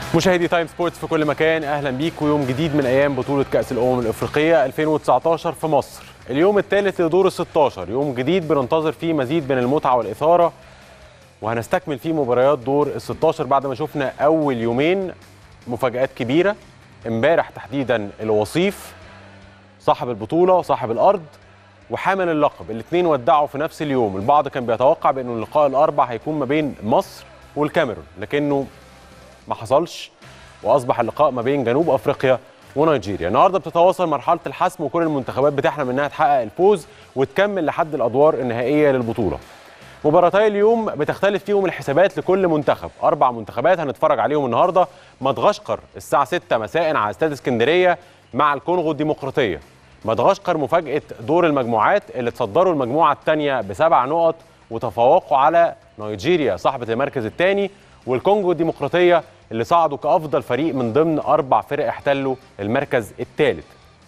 مشاهدي تايم سبورتس في كل مكان اهلا بيكم يوم جديد من ايام بطوله كاس الامم الافريقيه 2019 في مصر اليوم الثالث لدور ال 16 يوم جديد بننتظر فيه مزيد من المتعه والاثاره وهنستكمل فيه مباريات دور ال 16 بعد ما شفنا اول يومين مفاجات كبيره امبارح تحديدا الوصيف صاحب البطوله وصاحب الارض وحامل اللقب الاثنين ودعوا في نفس اليوم البعض كان بيتوقع بانه اللقاء الاربع هيكون ما بين مصر والكاميرون لكنه ما حصلش واصبح اللقاء ما بين جنوب افريقيا ونيجيريا النهارده بتتواصل مرحله الحسم وكل المنتخبات بتحلم انها تحقق الفوز وتكمل لحد الادوار النهائيه للبطوله مباراتي اليوم بتختلف فيهم الحسابات لكل منتخب اربع منتخبات هنتفرج عليهم النهارده مدغشقر الساعه 6 مساء على استاد اسكندريه مع الكونغو الديمقراطيه مدغشقر مفاجاه دور المجموعات اللي تصدروا المجموعه الثانيه بسبع نقط وتفوقوا على نيجيريا صاحبه المركز الثاني والكونغو الديمقراطيه اللي صعدوا كافضل فريق من ضمن اربع فرق احتلوا المركز الثالث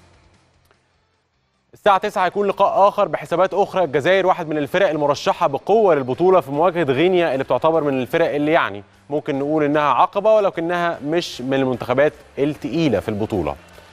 الساعة 9 هيكون لقاء آخر بحسابات أخرى الجزائر واحد من الفرق المرشحة بقوة للبطولة في مواجهة غينيا اللي بتعتبر من الفرق اللي يعني ممكن نقول إنها عقبة ولكنها مش من المنتخبات التقيلة في البطولة.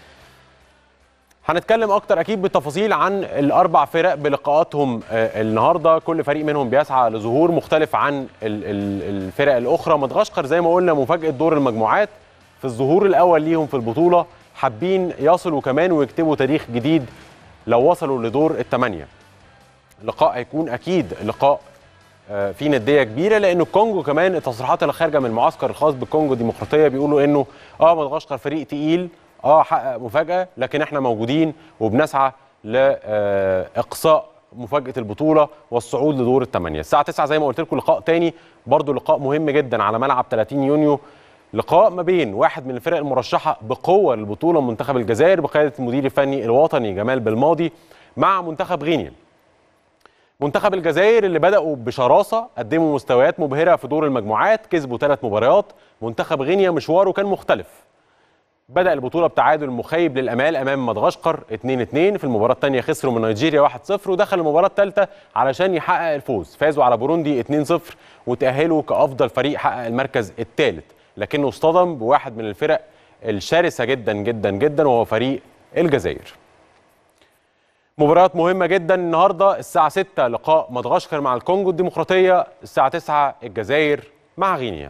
هنتكلم أكتر أكيد بالتفاصيل عن الأربع فرق بلقاءاتهم آه، النهاردة كل فريق منهم بيسعى لظهور مختلف عن ال- ال- الفرق الأخرى مدغشقر زي ما قلنا مفاجأة دور المجموعات في الظهور الأول ليهم في البطولة حابين يصلوا كمان ويكتبوا تاريخ جديد لو وصلوا لدور الثمانية اللقاء هيكون أكيد لقاء آه، فيه ندية كبيرة لأن الكونجو كمان التصريحات اللي خارجة من المعسكر الخاص بالكونجو الديمقراطية بيقولوا إنه آه مدغشقر فريق تقيل آه حقق مفاجأة لكن إحنا موجودين وبنسعى لإقصاء مفاجأة البطولة والصعود لدور الثمانية الساعة 9 زي ما قلت لكم لقاء تاني برضو لقاء مهم جدا على ملعب 30 يونيو لقاء ما بين واحد من الفرق المرشحة بقوة للبطولة منتخب الجزائر بقيادة المدير الفني الوطني جمال بالماضي مع منتخب غينيا منتخب الجزائر اللي بدأوا بشراسة قدموا مستويات مبهرة في دور المجموعات كسبوا ثلاث مباريات منتخب غينيا مشواره كان مختلف بدأ البطولة بتعادل مخيب للأمال أمام مدغشقر 2-2 في المباراة الثانية خسروا من نيجيريا 1-0 ودخل المباراة الثالثة علشان يحقق الفوز فازوا على بوروندي 2-0 وتأهلوا كأفضل فريق حقق المركز الثالث لكنه اصطدم بواحد من الفرق الشرسة جدا جدا جدا وهو فريق الجزائر مباريات مهمة جدا النهاردة الساعة 6 لقاء مدغشقر مع الكونغو الديمقراطية الساعة 9 الجزائر مع غينيا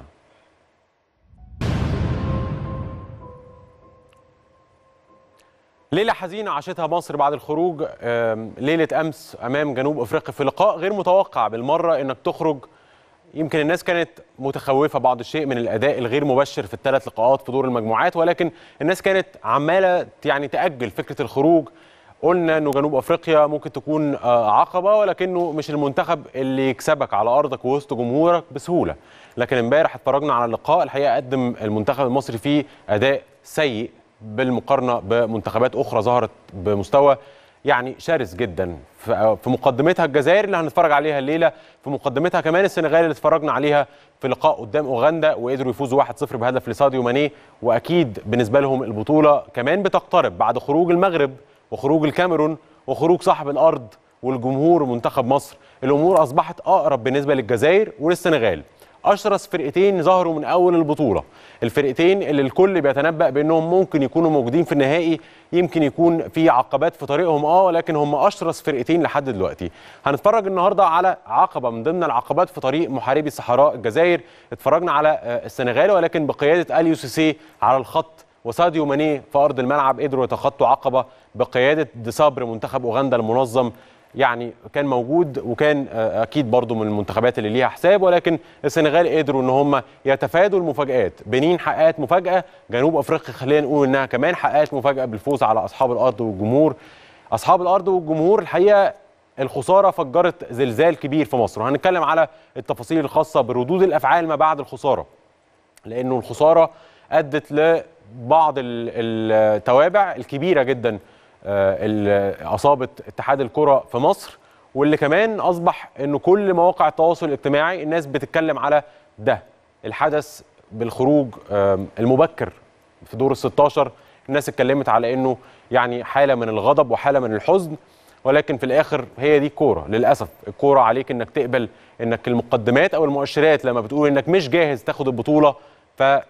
ليلة حزينة عاشتها مصر بعد الخروج آم، ليلة أمس أمام جنوب أفريقيا في لقاء غير متوقع بالمرة إنك تخرج يمكن الناس كانت متخوفة بعض الشيء من الأداء الغير مبشر في الثلاث لقاءات في دور المجموعات ولكن الناس كانت عمالة يعني تأجل فكرة الخروج قلنا انه جنوب افريقيا ممكن تكون آه، عقبه ولكنه مش المنتخب اللي يكسبك على ارضك ووسط جمهورك بسهوله لكن امبارح اتفرجنا على اللقاء الحقيقه قدم المنتخب المصري فيه اداء سيء بالمقارنه بمنتخبات اخرى ظهرت بمستوى يعني شرس جدا في في مقدمتها الجزائر اللي هنتفرج عليها الليله في مقدمتها كمان السنغال اللي اتفرجنا عليها في لقاء قدام اوغندا وقدروا يفوزوا 1-0 بهدف لساديو ماني واكيد بالنسبه لهم البطوله كمان بتقترب بعد خروج المغرب وخروج الكاميرون وخروج صاحب الارض والجمهور منتخب مصر الامور اصبحت اقرب بالنسبه للجزائر وللسنغال اشرس فرقتين ظهروا من اول البطوله الفرقتين اللي الكل بيتنبأ بانهم ممكن يكونوا موجودين في النهائي يمكن يكون في عقبات في طريقهم اه ولكن هم اشرس فرقتين لحد دلوقتي هنتفرج النهارده على عقبه من ضمن العقبات في طريق محاربي الصحراء الجزائر اتفرجنا على آه، السنغال ولكن بقياده اليو سيسي على الخط وساديو ماني في ارض الملعب قدروا يتخطوا عقبه بقياده دي صبر منتخب اوغندا المنظم يعني كان موجود وكان آه، اكيد برضو من المنتخبات اللي ليها حساب ولكن السنغال قدروا ان هم يتفادوا المفاجات بنين حققت مفاجاه جنوب افريقيا خلينا نقول انها كمان حققت مفاجاه بالفوز على اصحاب الارض والجمهور اصحاب الارض والجمهور الحقيقه الخساره فجرت زلزال كبير في مصر وهنتكلم على التفاصيل الخاصه بردود الافعال ما بعد الخساره لانه الخساره ادت لبعض ال- التوابع الكبيره جدا آه، اللي اصابت اتحاد الكره في مصر واللي كمان اصبح انه كل مواقع التواصل الاجتماعي الناس بتتكلم على ده الحدث بالخروج آم، المبكر في دور ال 16 الناس اتكلمت على انه يعني حاله من الغضب وحاله من الحزن ولكن في الاخر هي دي الكوره للاسف الكوره عليك انك تقبل انك المقدمات او المؤشرات لما بتقول انك مش جاهز تاخد البطوله ف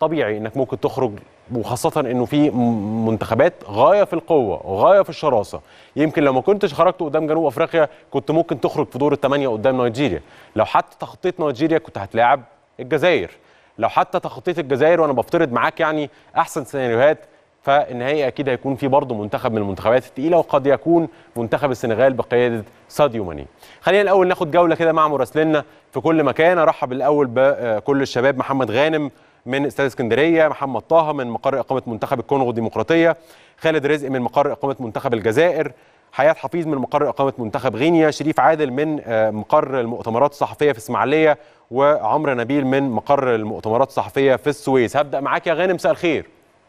طبيعي انك ممكن تخرج وخاصة انه في منتخبات غاية في القوة وغاية في الشراسة يمكن لو ما كنتش خرجت قدام جنوب افريقيا كنت ممكن تخرج في دور الثمانية قدام نيجيريا لو حتى تخطيت نيجيريا كنت هتلاعب الجزائر لو حتى تخطيت الجزائر وانا بفترض معاك يعني احسن سيناريوهات فالنهائي اكيد هيكون في برضه منتخب من المنتخبات الثقيله وقد يكون منتخب السنغال بقياده ساديو ماني. خلينا الاول ناخد جوله كده مع مراسلنا في كل مكان ارحب الاول بكل الشباب محمد غانم من استاد اسكندريه، محمد طه من مقر اقامه منتخب الكونغو الديمقراطيه، خالد رزق من مقر اقامه منتخب الجزائر، حياه حفيظ من مقر اقامه منتخب غينيا، شريف عادل من مقر المؤتمرات الصحفيه في اسماعيليه، وعمرو نبيل من مقر المؤتمرات الصحفيه في السويس. هبدا معاك يا غانم مساء الخير.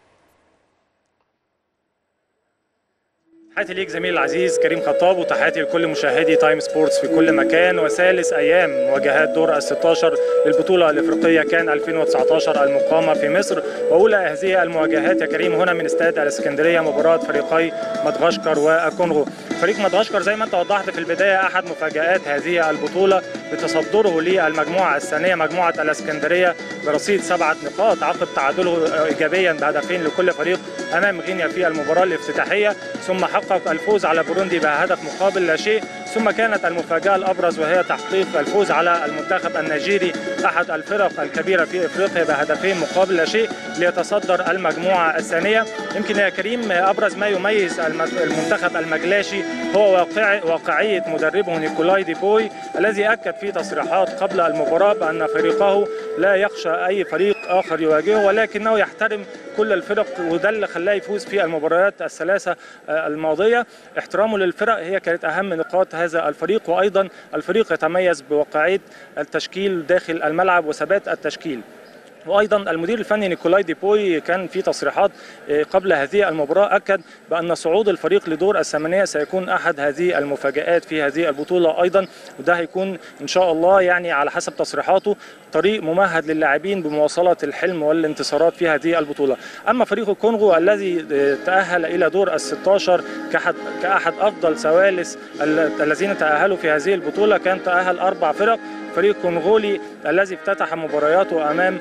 تحياتي ليك زميلي العزيز كريم خطاب وتحياتي لكل مشاهدي تايم سبورتس في كل مكان وثالث ايام مواجهات دور ال 16 للبطوله الافريقيه كان 2019 المقامه في مصر واولى هذه المواجهات يا كريم هنا من استاد الاسكندريه مباراه فريقي مدغشقر والكونغو فريق مدغشقر زي ما انت وضحت في البدايه احد مفاجات هذه البطوله بتصدره للمجموعه الثانيه مجموعه الاسكندريه برصيد سبعه نقاط عقب تعادله ايجابيا بهدفين لكل فريق امام غينيا في المباراه الافتتاحيه ثم حقق الفوز على بوروندي بهدف مقابل لا شيء ثم كانت المفاجاه الابرز وهي تحقيق الفوز على المنتخب النيجيري احد الفرق الكبيره في افريقيا بهدفين مقابل لا شيء ليتصدر المجموعه الثانيه يمكن يا كريم ابرز ما يميز المنتخب المجلاشي هو واقع واقعيه مدربه نيكولاي ديبوي الذي اكد في تصريحات قبل المباراه بان فريقه لا يخشى اي فريق اخر يواجهه ولكنه يحترم كل الفرق وده اللي خلاه يفوز في المباريات الثلاثه الماضيه احترامه للفرق هي كانت اهم نقاط هذا الفريق وايضا الفريق يتميز بواقعيه التشكيل داخل الملعب وثبات التشكيل وايضا المدير الفني نيكولاي ديبوي كان في تصريحات قبل هذه المباراه اكد بان صعود الفريق لدور الثمانيه سيكون احد هذه المفاجات في هذه البطوله ايضا وده هيكون ان شاء الله يعني على حسب تصريحاته طريق ممهد للاعبين بمواصله الحلم والانتصارات في هذه البطوله اما فريق الكونغو الذي تاهل الى دور ال16 كأحد, كاحد افضل ثوالث الذين تاهلوا في هذه البطوله كان تاهل اربع فرق فريق كونغولي الذي افتتح مبارياته امام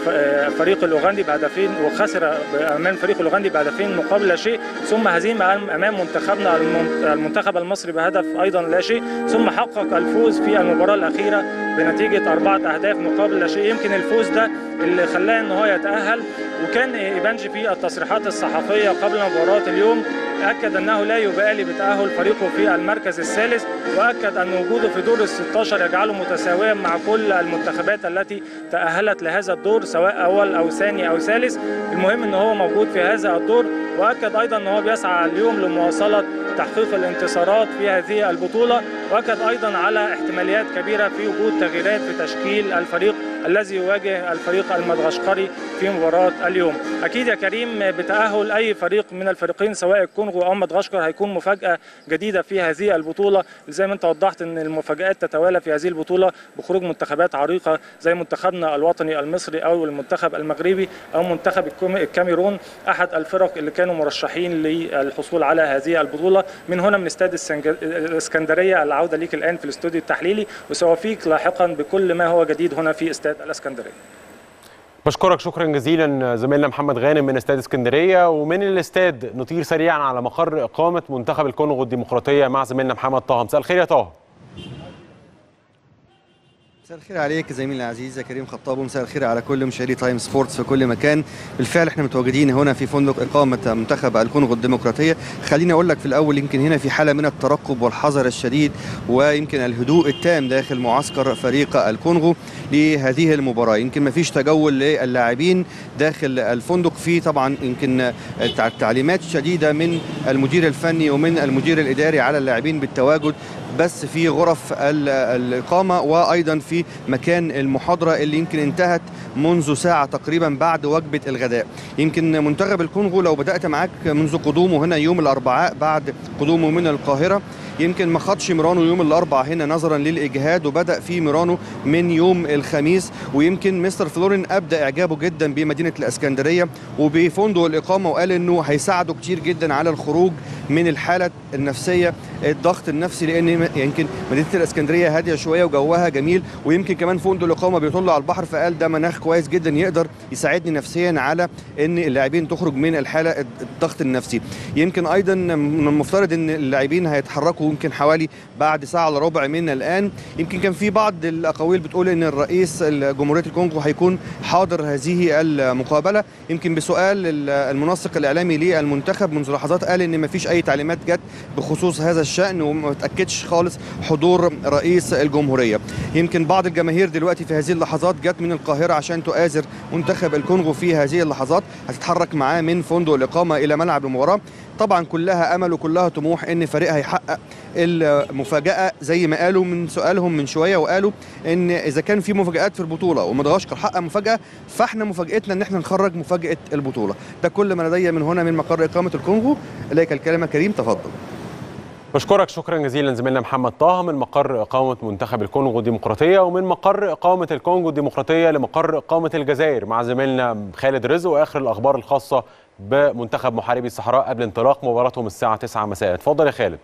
الفريق الاوغندي بهدفين وخسر امام الفريق الاوغندي بهدفين مقابل لا شيء ثم هزيمه امام منتخبنا المنتخب المصري بهدف ايضا لا شيء ثم حقق الفوز في المباراه الاخيره بنتيجه اربعه اهداف مقابل لا شيء يمكن الفوز ده اللي خلاه ان هو يتاهل وكان ايبانجي في التصريحات الصحفيه قبل مباراه اليوم اكد انه لا يبالي بتاهل فريقه في المركز الثالث واكد ان وجوده في دور ال 16 يجعله متساويا مع كل المنتخبات التي تاهلت لهذا الدور سواء اول او ثاني او ثالث المهم ان هو موجود في هذا الدور واكد ايضا ان هو بيسعى اليوم لمواصله تحقيق الانتصارات في هذه البطوله واكد ايضا على احتماليات كبيره في وجود تغييرات في تشكيل الفريق الذي يواجه الفريق المدغشقري في مباراة اليوم أكيد يا كريم بتأهل أي فريق من الفريقين سواء الكونغو أو مدغشقر هيكون مفاجأة جديدة في هذه البطولة زي ما أنت وضحت أن المفاجآت تتوالى في هذه البطولة بخروج منتخبات عريقة زي منتخبنا الوطني المصري أو المنتخب المغربي أو منتخب الكاميرون أحد الفرق اللي كانوا مرشحين للحصول على هذه البطولة من هنا من استاد الإسكندرية العودة ليك الآن في الاستوديو التحليلي وسوافيك لاحقا بكل ما هو جديد هنا في استاد الاسكندريه بشكرك شكرا جزيلا زميلنا محمد غانم من استاد اسكندريه ومن الاستاد نطير سريعا على مقر اقامه منتخب الكونغو الديمقراطيه مع زميلنا محمد طه مساء الخير يا طه مساء الخير عليك زميلنا العزيز يا كريم خطاب ومساء الخير على كل مشاهدي تايم سبورتس في كل مكان بالفعل احنا متواجدين هنا في فندق اقامه منتخب الكونغو الديمقراطيه خليني اقول لك في الاول يمكن هنا في حاله من الترقب والحذر الشديد ويمكن الهدوء التام داخل معسكر فريق الكونغو لهذه المباراه يمكن ما فيش تجول للاعبين داخل الفندق في طبعا يمكن تعليمات شديده من المدير الفني ومن المدير الاداري على اللاعبين بالتواجد بس في غرف الإقامة وأيضا في مكان المحاضرة اللي يمكن انتهت منذ ساعة تقريبا بعد وجبة الغداء يمكن منتخب الكونغو لو بدأت معاك منذ قدومه هنا يوم الأربعاء بعد قدومه من القاهرة يمكن ما خدش ميرانو يوم الاربعاء هنا نظرا للاجهاد وبدا في ميرانو من يوم الخميس ويمكن مستر فلورين ابدا اعجابه جدا بمدينه الاسكندريه وبفندق الاقامه وقال انه هيساعده كتير جدا على الخروج من الحاله النفسيه الضغط النفسي لان يمكن مدينه الاسكندريه هاديه شويه وجوها جميل ويمكن كمان فندق الاقامه بيطل على البحر فقال ده مناخ كويس جدا يقدر يساعدني نفسيا على ان اللاعبين تخرج من الحاله الضغط النفسي يمكن ايضا من المفترض ان اللاعبين هيتحركوا يمكن حوالي بعد ساعه الا ربع من الان يمكن كان في بعض الاقاويل بتقول ان الرئيس جمهوريه الكونغو هيكون حاضر هذه المقابله يمكن بسؤال المنسق الاعلامي للمنتخب منذ لحظات قال ان ما فيش اي تعليمات جت بخصوص هذا الشان وما تاكدش خالص حضور رئيس الجمهوريه يمكن بعض الجماهير دلوقتي في هذه اللحظات جت من القاهره عشان تؤازر منتخب الكونغو في هذه اللحظات هتتحرك معاه من فندق الاقامه الى ملعب المباراه طبعا كلها امل وكلها طموح ان فريقها يحقق المفاجاه زي ما قالوا من سؤالهم من شويه وقالوا ان اذا كان في مفاجات في البطوله ومدغشقر حقق مفاجاه فاحنا مفاجاتنا ان احنا نخرج مفاجاه البطوله ده كل ما لدي من هنا من مقر اقامه الكونغو اليك الكلمه كريم تفضل بشكرك شكرا جزيلا زميلنا محمد طه من مقر إقامة منتخب الكونغو الديمقراطية ومن مقر إقامة الكونغو الديمقراطية لمقر إقامة الجزائر مع زميلنا خالد رزق وآخر الأخبار الخاصة بمنتخب محاربي الصحراء قبل انطلاق مباراتهم الساعة 9 مساء اتفضل يا خالد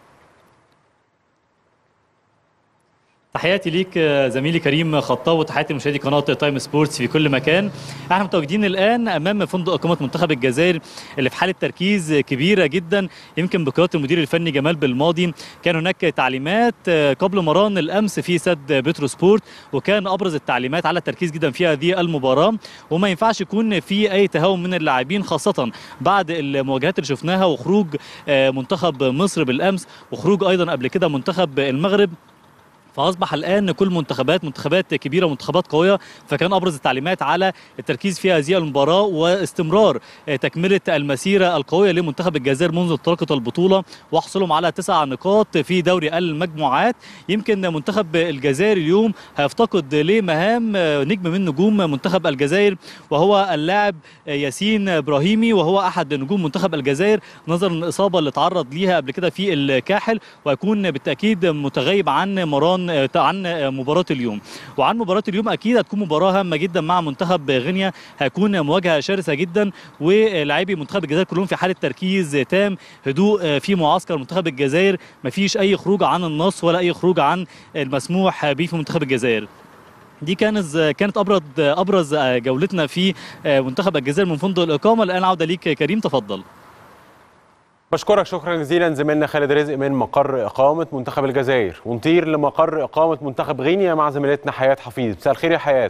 تحياتي ليك زميلي كريم خطاب وتحياتي لمشاهدي قناه تايم سبورتس في كل مكان احنا متواجدين الان امام فندق اقامه منتخب الجزائر اللي في حاله تركيز كبيره جدا يمكن بقياده المدير الفني جمال بالماضي كان هناك تعليمات قبل مران الامس في سد بترو سبورت وكان ابرز التعليمات على التركيز جدا في هذه المباراه وما ينفعش يكون في اي تهاون من اللاعبين خاصه بعد المواجهات اللي شفناها وخروج منتخب مصر بالامس وخروج ايضا قبل كده منتخب المغرب فاصبح الان كل منتخبات منتخبات كبيره ومنتخبات قويه فكان ابرز التعليمات على التركيز في هذه المباراه واستمرار تكمله المسيره القويه لمنتخب الجزائر منذ انطلاقه البطوله وحصولهم على تسع نقاط في دوري المجموعات يمكن منتخب الجزائر اليوم هيفتقد لمهام نجم من نجوم منتخب الجزائر وهو اللاعب ياسين ابراهيمي وهو احد نجوم منتخب الجزائر نظرا للاصابه اللي تعرض ليها قبل كده في الكاحل ويكون بالتاكيد متغيب عن مران عن مباراة اليوم وعن مباراة اليوم أكيد هتكون مباراة هامة جدا مع منتخب غينيا هيكون مواجهة شرسة جدا ولاعبي منتخب الجزائر كلهم في حالة تركيز تام هدوء في معسكر منتخب الجزائر مفيش أي خروج عن النص ولا أي خروج عن المسموح به في منتخب الجزائر دي كانت كانت ابرز ابرز جولتنا في منتخب الجزائر من فندق الاقامه الان عوده ليك كريم تفضل بشكرك شكرا جزيلا زميلنا خالد رزق من مقر إقامة منتخب الجزائر ونطير لمقر إقامة منتخب غينيا مع زميلتنا حياة حفيظ مساء الخير يا حياة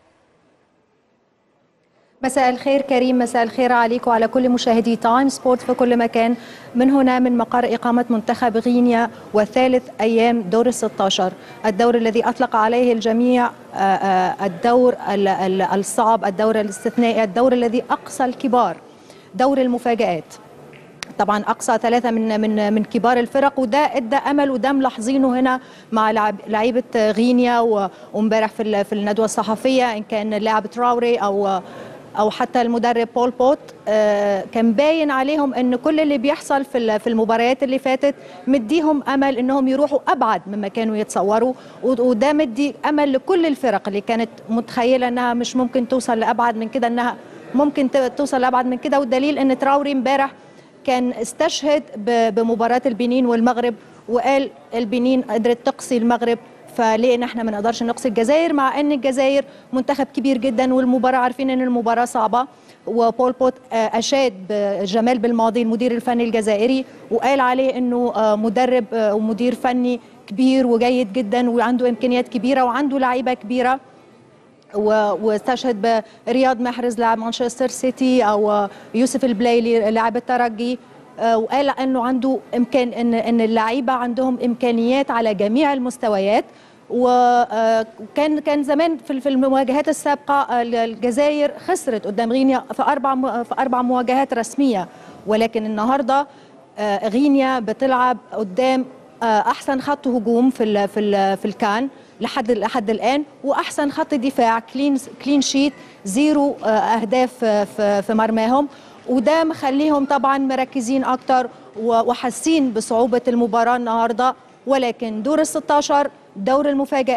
مساء الخير كريم مساء الخير عليك وعلى كل مشاهدي تايم سبورت في كل مكان من هنا من مقر إقامة منتخب غينيا وثالث أيام دور الستاشر الدور الذي أطلق عليه الجميع الدور الصعب الدور الاستثنائي الدور الذي أقصى الكبار دور المفاجآت طبعا اقصى ثلاثه من من من كبار الفرق وده ادى امل وده ملاحظينه هنا مع لعيبه غينيا وامبارح في في الندوه الصحفيه ان كان اللاعب تراوري او او حتى المدرب بول بوت كان باين عليهم ان كل اللي بيحصل في في المباريات اللي فاتت مديهم امل انهم يروحوا ابعد مما كانوا يتصوروا وده مدي امل لكل الفرق اللي كانت متخيله انها مش ممكن توصل لابعد من كده انها ممكن توصل لابعد من كده والدليل ان تراوري امبارح كان استشهد بمباراة البنين والمغرب وقال البنين قدرت تقصي المغرب فليه ان احنا ما نقدرش نقصي الجزائر مع ان الجزائر منتخب كبير جدا والمباراه عارفين ان المباراه صعبه وبول بوت اشاد بجمال بالماضي المدير الفني الجزائري وقال عليه انه مدرب ومدير فني كبير وجيد جدا وعنده امكانيات كبيره وعنده لعيبه كبيره واستشهد برياض محرز لاعب مانشستر سيتي او يوسف البلايلي لاعب الترجي وقال انه عنده امكان ان ان اللعيبه عندهم امكانيات على جميع المستويات وكان كان زمان في في المواجهات السابقه الجزائر خسرت قدام غينيا في اربع في اربع مواجهات رسميه ولكن النهارده غينيا بتلعب قدام احسن خط هجوم في ال في ال في الكان لحد لحد الان واحسن خط دفاع كلين كلين شيت زيرو اهداف في في مرماهم وده مخليهم طبعا مركزين اكتر وحاسين بصعوبه المباراه النهارده ولكن دور ال 16 دور المفاجآت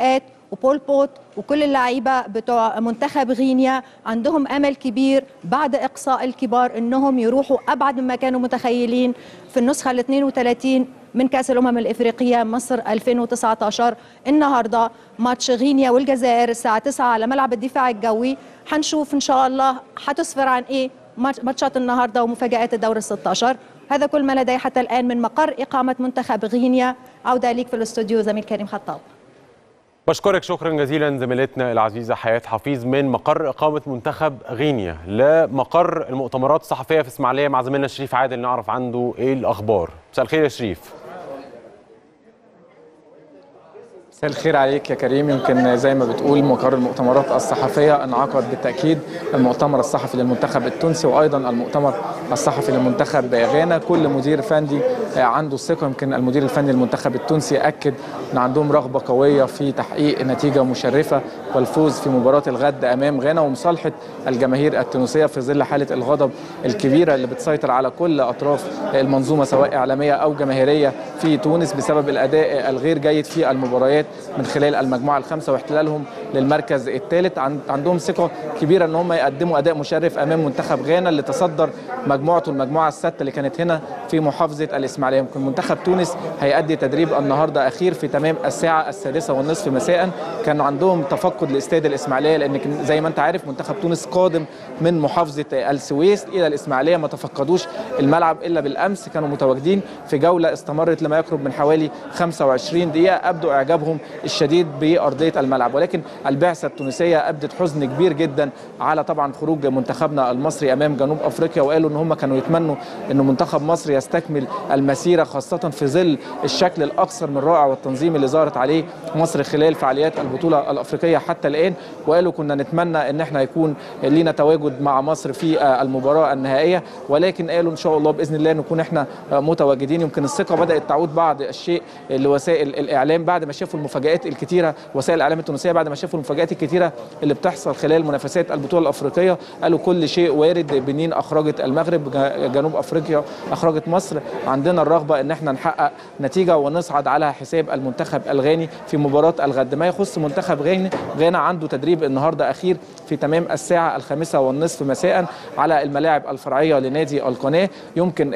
وبول بوت وكل اللعيبه بتوع منتخب غينيا عندهم امل كبير بعد اقصاء الكبار انهم يروحوا ابعد مما كانوا متخيلين في النسخه ال 32 من كاس الامم الافريقيه مصر 2019 النهارده ماتش غينيا والجزائر الساعه 9 على ملعب الدفاع الجوي هنشوف ان شاء الله هتسفر عن ايه ماتشات النهارده ومفاجات الدور ال 16 هذا كل ما لدي حتى الان من مقر اقامه منتخب غينيا عوده ليك في الاستوديو زميل كريم خطاب بشكرك شكرا جزيلا زميلتنا العزيزه حياه حفيظ من مقر اقامه منتخب غينيا لمقر المؤتمرات الصحفيه في اسماعيليه مع زميلنا شريف عادل نعرف عنده ايه الاخبار مساء الخير يا شريف مساء الخير عليك يا كريم يمكن زي ما بتقول مقر المؤتمرات الصحفيه انعقد بالتاكيد المؤتمر الصحفي للمنتخب التونسي وايضا المؤتمر الصحفي للمنتخب غانا كل مدير فني عنده الثقه يمكن المدير الفني للمنتخب التونسي اكد ان عندهم رغبه قويه في تحقيق نتيجه مشرفه والفوز في مباراه الغد امام غانا ومصالحه الجماهير التونسيه في ظل حاله الغضب الكبيره اللي بتسيطر على كل اطراف المنظومه سواء اعلاميه او جماهيريه في تونس بسبب الاداء الغير جيد في المباريات من خلال المجموعه الخامسه واحتلالهم للمركز الثالث عندهم ثقه كبيره ان هم يقدموا اداء مشرف امام منتخب غانا اللي تصدر مجموعته المجموعه السادسه اللي كانت هنا في محافظه الاسماعيليه يمكن منتخب تونس هيأدي تدريب النهارده اخير في تمام الساعه السادسه والنصف مساء كان عندهم تفقد لاستاد الاسماعيليه لان زي ما انت عارف منتخب تونس قادم من محافظه السويس الى الاسماعيليه ما تفقدوش الملعب الا بالامس كانوا متواجدين في جوله استمرت لما يقرب من حوالي 25 دقيقه ابدوا اعجابهم الشديد بارضيه الملعب ولكن البعثه التونسيه ابدت حزن كبير جدا على طبعا خروج منتخبنا المصري امام جنوب افريقيا وقالوا ان هم كانوا يتمنوا ان منتخب مصر يستكمل المسيره خاصه في ظل الشكل الاكثر من رائع والتنظيم اللي ظهرت عليه مصر خلال فعاليات البطوله الافريقيه حتى الان وقالوا كنا نتمنى ان احنا يكون لينا تواجد مع مصر في المباراه النهائيه ولكن قالوا ان شاء الله باذن الله نكون احنا متواجدين يمكن الثقه بدات تعود بعض الشيء لوسائل الاعلام بعد ما شافوا المفاجات الكتيره وسائل الاعلام التونسيه بعد ما شافوا المفاجات الكتيره اللي بتحصل خلال منافسات البطوله الافريقيه قالوا كل شيء وارد بنين اخرجت المغرب جنوب افريقيا اخرجت مصر عندنا الرغبه ان احنا نحقق نتيجه ونصعد على حساب المنتخب الغاني في مباراه الغد ما يخص منتخب غانا غانا عنده تدريب النهارده اخير في تمام الساعه الخامسه والنصف مساء على الملاعب الفرعيه لنادي القناه يمكن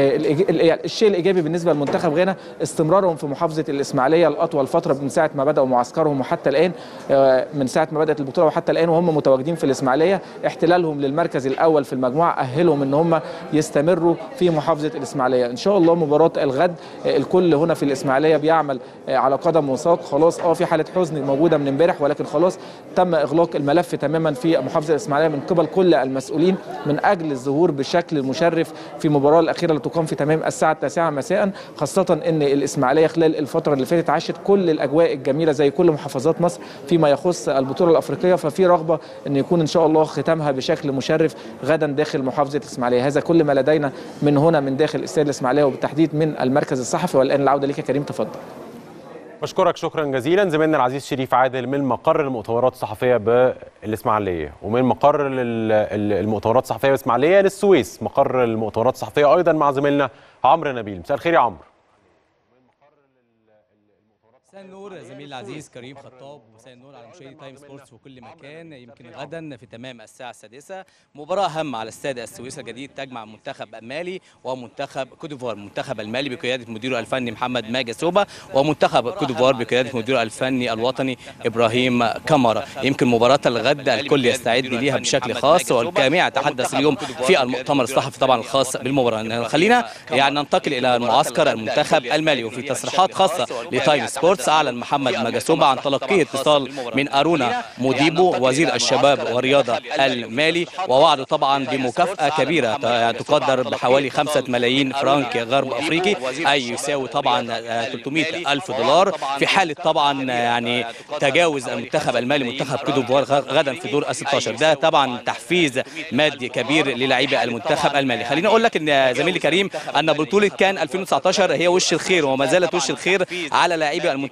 الشيء الايجابي بالنسبه لمنتخب غانا استمرارهم في محافظه الاسماعيليه لاطول فتره من ساعه ما بداوا معسكرهم وحتى الان من ساعه ما بدات البطوله وحتى الان وهم متواجدين في الاسماعيليه احتلالهم للمركز الاول في المجموعه اهلهم ان هم يستمروا في محافظه الاسماعيليه ان شاء الله مباراه الغد الكل هنا في الاسماعيليه بيعمل على قدم وساق خلاص اه في حاله حزن موجوده من امبارح ولكن خلاص تم اغلاق الملف تماما في محافظه الاسماعيليه من قبل كل المسؤولين من اجل الظهور بشكل مشرف في المباراه الاخيره اللي تقام في تمام الساعه التاسعه مساء خاصه ان الاسماعيليه خلال الفتره اللي فاتت عاشت كل الاجواء الجميله زي كل محافظات مصر فيما يخص البطوله الافريقيه ففي رغبه ان يكون ان شاء الله ختامها بشكل مشرف غدا داخل محافظه الاسماعيليه هذا كل ما لدينا من هنا من داخل استاد الاسماعيليه وبالتحديد من المركز الصحفي والان العوده لك يا كريم تفضل بشكرك شكرا جزيلا زميلنا العزيز شريف عادل من مقر المؤتمرات الصحفيه بالاسماعيليه ومن مقر المؤتمرات الصحفيه بالاسماعيليه للسويس مقر المؤتمرات الصحفيه ايضا مع زميلنا عمرو نبيل مساء الخير يا عمرو مساء النور زميلي العزيز كريم خطاب مساء النور على مشاهدي تايم سبورتس في كل مكان يمكن غدا في تمام الساعه السادسه مباراه هامه على استاد السويس الجديد تجمع منتخب المالي ومنتخب كوديفوار منتخب المالي بقياده مديره الفني محمد ماجد سوبا ومنتخب كوديفوار بقياده مديره الفني الوطني ابراهيم كمرة يمكن مباراه الغد الكل يستعد ليها بشكل خاص والجميع تحدث اليوم في المؤتمر الصحفي طبعا الخاص بالمباراه خلينا يعني ننتقل الى معسكر المنتخب المالي وفي تصريحات خاصه لتايم سبورتس اعلن محمد ماجاسوبا عن تلقيه اتصال من ارونا موديبو وزير الشباب والرياضه المالي ووعده طبعا بمكافاه كبيره تقدر بحوالي 5 ملايين فرنك غرب افريقي اي يساوي طبعا 300 الف دولار في حاله طبعا يعني تجاوز المنتخب المالي منتخب كوت غدا في دور ال 16 ده طبعا تحفيز مادي كبير للاعيبه المنتخب المالي خليني اقول لك ان زميلي كريم ان بطوله كان 2019 هي وش الخير وما زالت وش الخير على لاعبي المنتخب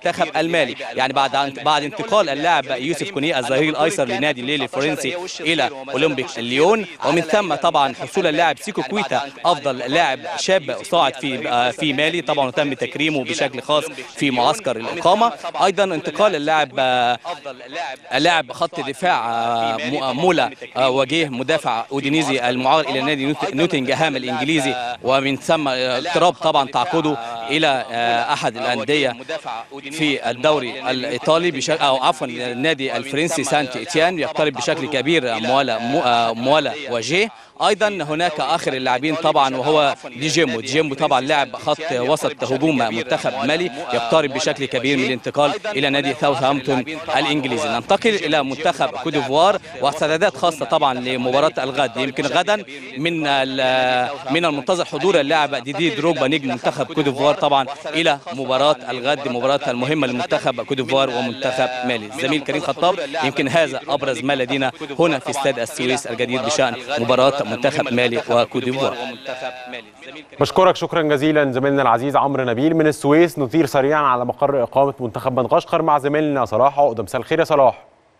المنتخب المالي يعني بعد بعد انتقال اللاعب يوسف كوني الظهير الايسر لنادي الليل الفرنسي الى اولمبيك ليون ومن ثم طبعا حصول اللاعب سيكو كويتا افضل لاعب شاب صاعد في آه، في مالي طبعا وتم تكريمه بشكل خاص في معسكر الاقامه ايضا انتقال اللاعب آه، اللاعب خط دفاع آه، مو- مولا آه، وجيه مدافع اودينيزي المعار الى نادي نوت- نوتنغهام الانجليزي ومن ثم آه، اقتراب طبعا تعاقده الى آه، احد الانديه في الدوري الايطالي بشكل او عفوا النادي الفرنسي سانت اتيان يقترب بشكل كبير مولا مو- آه، مولا وجيه ايضا هناك اخر اللاعبين طبعا وهو ديجيمو ديجيمو طبعا لاعب خط وسط هجوم منتخب مالي يقترب بشكل كبير من الانتقال الى نادي ساوثهامبتون الانجليزي ننتقل الى منتخب كوديفوار واستعدادات خاصه طبعا لمباراه الغد يمكن غدا من ال- من المنتظر حضور اللاعب ديدي دروجبا نجم منتخب كوديفوار طبعا الى مباراه الغد مباراه المهمه لمنتخب كوديفوار ومنتخب مالي الزميل كريم خطاب يمكن هذا ابرز ما لدينا هنا في استاد السويس الجديد بشان مباراه منتخب مالي وكوديفوار بشكرك شكرا جزيلا زميلنا العزيز عمرو نبيل من السويس نطير سريعا على مقر اقامه منتخب مدغشقر مع زميلنا صلاح عقده مساء الخير يا صلاح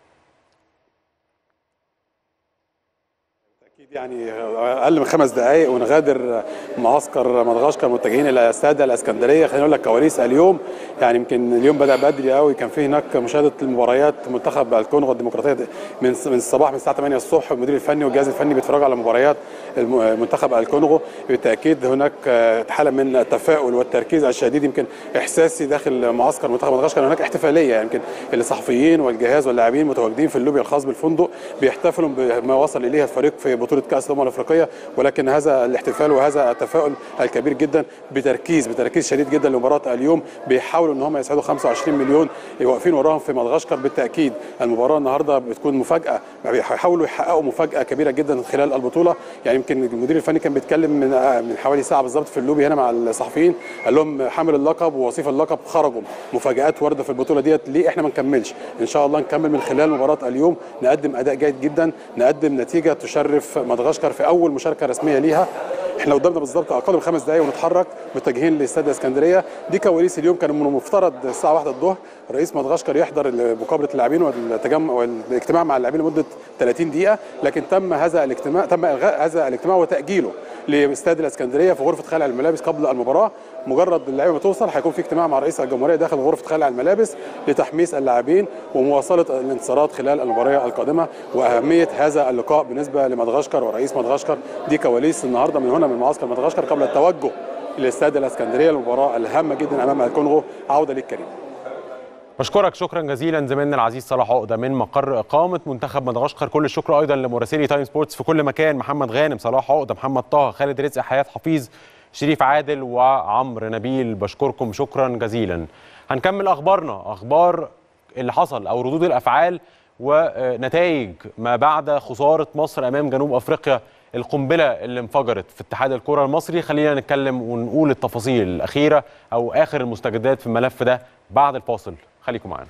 أكيد يعني اقل من خمس دقائق ونغادر معسكر مدغشقر متجهين الى استاد الاسكندريه خليني اقول لك كواليس اليوم يعني يمكن اليوم بدا بدري قوي كان في هناك مشاهده المباريات منتخب الكونغو الديمقراطيه من من الصباح من الساعه 8 الصبح المدير الفني والجهاز الفني بيتفرجوا على مباريات الم- منتخب الكونغو بالتاكيد هناك حاله من التفاؤل والتركيز الشديد يمكن احساسي داخل معسكر منتخب مدغشقر هناك احتفاليه يعني يمكن الصحفيين والجهاز واللاعبين متواجدين في اللوبي الخاص بالفندق بيحتفلوا بما وصل اليه الفريق في بطوله كاس الامم الافريقيه ولكن هذا الاحتفال وهذا التفاؤل الكبير جدا بتركيز بتركيز شديد جدا لمباراه اليوم بيحاولوا ان هم يسعدوا 25 مليون واقفين وراهم في مدغشقر بالتاكيد المباراه النهارده بتكون مفاجاه بيحاولوا يحققوا مفاجاه كبيره جدا خلال البطوله يعني يمكن المدير الفني كان بيتكلم من من حوالي ساعه بالظبط في اللوبي هنا مع الصحفيين قال لهم حامل اللقب ووصيف اللقب خرجوا مفاجات وارده في البطوله ديت ليه احنا ما نكملش ان شاء الله نكمل من خلال مباراه اليوم نقدم اداء جيد جدا نقدم نتيجه تشرف مدغشقر في اول مشاركه رسميه ليها احنا قدامنا بالظبط اقل من خمس دقائق ونتحرك متجهين لاستاد اسكندريه دي كواليس اليوم كان من المفترض الساعه 1 الظهر رئيس مدغشقر يحضر مقابله اللاعبين والتجمع والاجتماع مع اللاعبين لمده 30 دقيقه لكن تم هذا الاجتماع تم الغاء هذا الاجتماع وتاجيله لاستاد الاسكندريه في غرفه خلع الملابس قبل المباراه مجرد اللعيبه ما توصل هيكون في اجتماع مع رئيس الجمهوريه داخل غرفه خلع الملابس لتحميس اللاعبين ومواصله الانتصارات خلال المباراه القادمه واهميه هذا اللقاء بالنسبه لمدغشقر ورئيس مدغشقر دي كواليس النهارده من هنا من معسكر مدغشقر قبل التوجه لاستاد الاسكندريه المباراه الهامه جدا امام الكونغو عوده ليك كريم بشكرك شكرا جزيلا زميلنا العزيز صلاح عقده من مقر اقامه منتخب مدغشقر كل الشكر ايضا لمراسلي تايم سبورتس في كل مكان محمد غانم صلاح عقده محمد طه خالد رزق حياه حفيظ شريف عادل وعمرو نبيل بشكركم شكرا جزيلا هنكمل اخبارنا اخبار اللي حصل او ردود الافعال ونتائج ما بعد خساره مصر امام جنوب افريقيا القنبله اللي انفجرت في اتحاد الكره المصري خلينا نتكلم ونقول التفاصيل الاخيره او اخر المستجدات في الملف ده بعد الفاصل خليكم معانا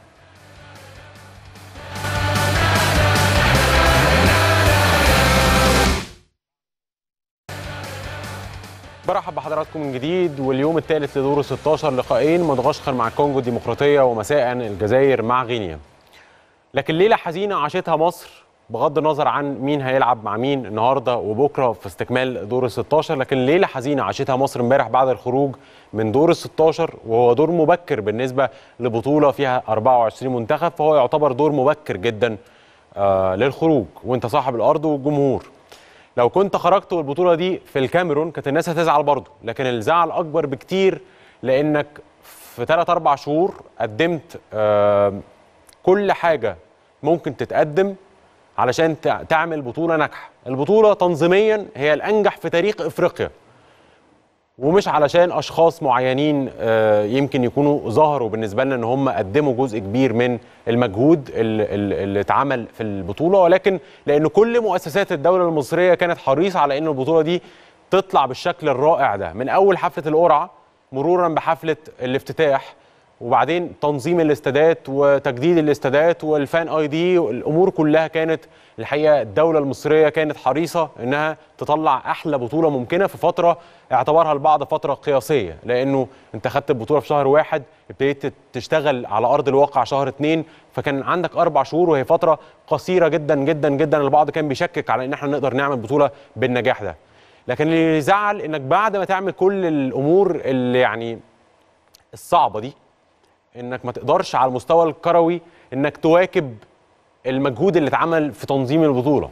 برحب بحضراتكم من جديد واليوم الثالث لدور 16 لقاءين مدغشقر مع الكونغو الديمقراطيه ومساء الجزائر مع غينيا لكن ليله حزينه عاشتها مصر بغض النظر عن مين هيلعب مع مين النهارده وبكره في استكمال دور ال 16 لكن ليله حزينه عاشتها مصر امبارح بعد الخروج من دور ال 16 وهو دور مبكر بالنسبه لبطوله فيها 24 منتخب فهو يعتبر دور مبكر جدا آه للخروج وانت صاحب الارض والجمهور لو كنت خرجت والبطوله دي في الكاميرون كانت الناس هتزعل برضه لكن الزعل اكبر بكتير لانك في 3 4 شهور قدمت آه كل حاجه ممكن تتقدم علشان تعمل بطوله ناجحه البطوله تنظيميا هي الانجح في تاريخ افريقيا ومش علشان اشخاص معينين يمكن يكونوا ظهروا بالنسبه لنا ان هم قدموا جزء كبير من المجهود اللي اتعمل في البطوله ولكن لان كل مؤسسات الدوله المصريه كانت حريصه على ان البطوله دي تطلع بالشكل الرائع ده من اول حفله القرعه مرورا بحفله الافتتاح وبعدين تنظيم الاستادات وتجديد الاستادات والفان اي دي الامور كلها كانت الحقيقه الدوله المصريه كانت حريصه انها تطلع احلى بطوله ممكنه في فتره اعتبرها البعض فتره قياسيه لانه انت خدت البطوله في شهر واحد ابتديت تشتغل على ارض الواقع شهر اتنين فكان عندك اربع شهور وهي فتره قصيره جدا جدا جدا البعض كان بيشكك على ان احنا نقدر نعمل بطوله بالنجاح ده لكن اللي يزعل انك بعد ما تعمل كل الامور اللي يعني الصعبه دي انك ما تقدرش على المستوى الكروي انك تواكب المجهود اللي اتعمل في تنظيم البطوله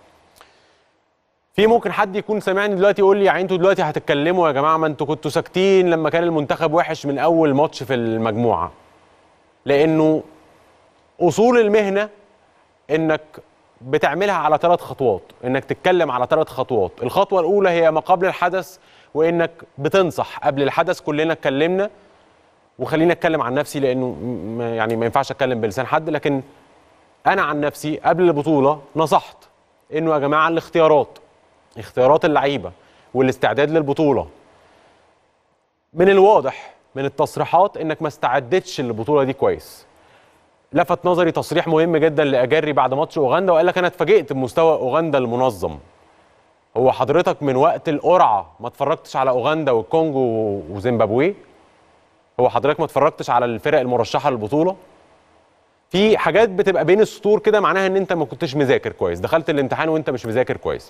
في ممكن حد يكون سامعني دلوقتي يقول لي يعني انتوا دلوقتي هتتكلموا يا جماعه ما انتوا كنتوا ساكتين لما كان المنتخب وحش من اول ماتش في المجموعه لانه اصول المهنه انك بتعملها على ثلاث خطوات انك تتكلم على ثلاث خطوات الخطوه الاولى هي ما قبل الحدث وانك بتنصح قبل الحدث كلنا اتكلمنا وخليني اتكلم عن نفسي لانه م- يعني ما ينفعش اتكلم بلسان حد لكن انا عن نفسي قبل البطوله نصحت انه يا جماعه الاختيارات اختيارات اللعيبه والاستعداد للبطوله من الواضح من التصريحات انك ما استعدتش للبطوله دي كويس لفت نظري تصريح مهم جدا لاجري بعد ماتش اوغندا وقال لك انا اتفاجئت بمستوى اوغندا المنظم هو حضرتك من وقت القرعه ما اتفرجتش على اوغندا والكونجو وزيمبابوي هو حضرتك ما اتفرجتش على الفرق المرشحه للبطوله في حاجات بتبقى بين السطور كده معناها ان انت ما كنتش مذاكر كويس دخلت الامتحان وانت مش مذاكر كويس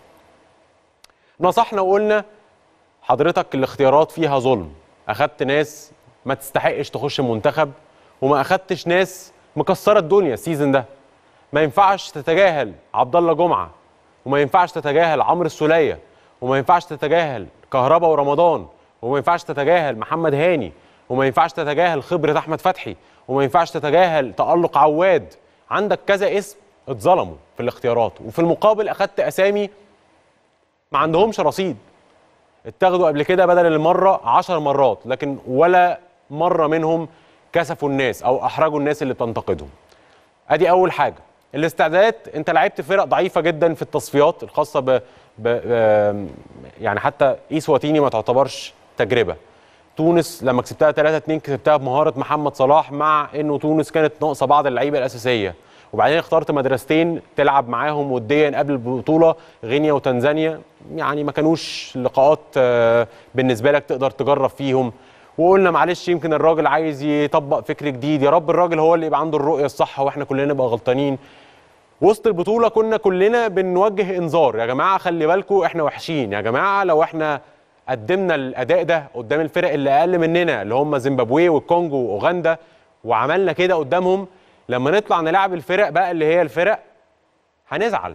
نصحنا وقلنا حضرتك الاختيارات فيها ظلم اخدت ناس ما تستحقش تخش المنتخب وما اخدتش ناس مكسره الدنيا السيزون ده ما ينفعش تتجاهل عبد الله جمعه وما ينفعش تتجاهل عمرو السوليه وما ينفعش تتجاهل كهربا ورمضان وما ينفعش تتجاهل محمد هاني وما ينفعش تتجاهل خبره احمد فتحي وما ينفعش تتجاهل تالق عواد عندك كذا اسم اتظلموا في الاختيارات وفي المقابل اخدت اسامي ما عندهمش رصيد اتاخدوا قبل كده بدل المره عشر مرات لكن ولا مره منهم كسفوا الناس او احرجوا الناس اللي بتنتقدهم ادي اول حاجه الاستعدادات انت لعبت فرق ضعيفه جدا في التصفيات الخاصه ب, ب... ب... يعني حتى ايسواتيني ما تعتبرش تجربه تونس لما كسبتها 3 2 كسبتها بمهاره محمد صلاح مع انه تونس كانت ناقصه بعض اللعيبه الاساسيه وبعدين اخترت مدرستين تلعب معاهم وديا قبل البطوله غينيا وتنزانيا يعني ما كانوش لقاءات آه، بالنسبه لك تقدر تجرب فيهم وقلنا معلش يمكن الراجل عايز يطبق فكر جديد يا رب الراجل هو اللي يبقى عنده الرؤيه الصح واحنا كلنا نبقى غلطانين وسط البطوله كنا كلنا بنوجه انذار يا جماعه خلي بالكم احنا وحشين يا جماعه لو احنا قدمنا الاداء ده قدام الفرق اللي اقل مننا اللي هم زيمبابوي والكونجو واوغندا وعملنا كده قدامهم لما نطلع نلعب الفرق بقى اللي هي الفرق هنزعل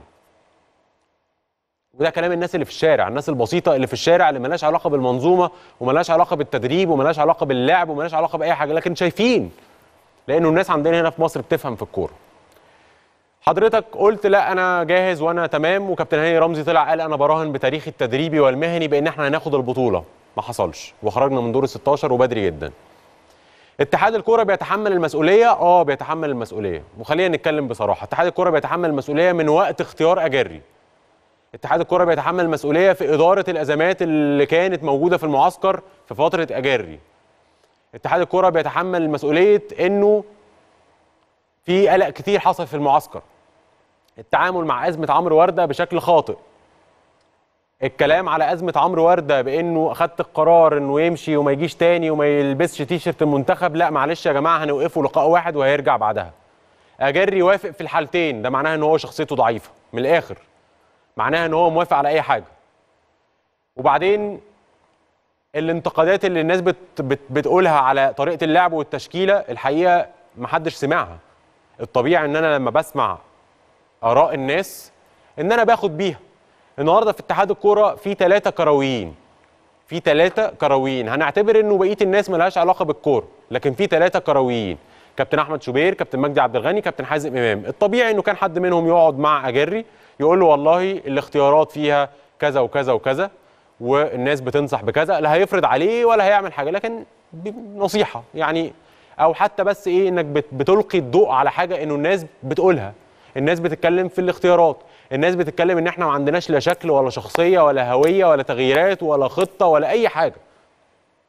وده كلام الناس اللي في الشارع الناس البسيطه اللي في الشارع اللي ملهاش علاقه بالمنظومه وملهاش علاقه بالتدريب وملهاش علاقه باللعب وملهاش علاقه باي حاجه لكن شايفين لانه الناس عندنا هنا في مصر بتفهم في الكوره حضرتك قلت لا انا جاهز وانا تمام وكابتن هاني رمزي طلع قال انا براهن بتاريخي التدريبي والمهني بان احنا هناخد البطوله ما حصلش وخرجنا من دور ال 16 وبدري جدا اتحاد الكوره بيتحمل المسؤوليه اه بيتحمل المسؤوليه وخلينا نتكلم بصراحه اتحاد الكوره بيتحمل المسؤوليه من وقت اختيار اجري اتحاد الكوره بيتحمل المسؤوليه في اداره الازمات اللي كانت موجوده في المعسكر في فتره اجري اتحاد الكوره بيتحمل مسؤوليه انه في قلق كتير حصل في المعسكر التعامل مع ازمه عمرو ورده بشكل خاطئ الكلام على ازمه عمرو ورده بانه اخدت القرار انه يمشي وما يجيش تاني وما يلبسش تيشرت المنتخب لا معلش يا جماعه هنوقفه لقاء واحد وهيرجع بعدها اجري يوافق في الحالتين ده معناها ان هو شخصيته ضعيفه من الاخر معناها ان هو موافق على اي حاجه وبعدين الانتقادات اللي الناس بت بت بتقولها على طريقه اللعب والتشكيله الحقيقه محدش سمعها الطبيعي ان انا لما بسمع اراء الناس ان انا باخد بيها النهارده في اتحاد الكوره في ثلاثه كرويين في ثلاثه كرويين هنعتبر انه بقيه الناس ملهاش علاقه بالكوره لكن في ثلاثه كرويين كابتن احمد شوبير كابتن مجدي عبد الغني كابتن حازم امام الطبيعي انه كان حد منهم يقعد مع اجري يقول له والله الاختيارات فيها كذا وكذا وكذا والناس بتنصح بكذا لا هيفرض عليه ولا هيعمل حاجه لكن ب- نصيحه يعني او حتى بس ايه انك بت- بتلقي الضوء على حاجه انه الناس بتقولها الناس بتتكلم في الاختيارات الناس بتتكلم ان احنا ما عندناش لا شكل ولا شخصيه ولا هويه ولا تغييرات ولا خطه ولا اي حاجه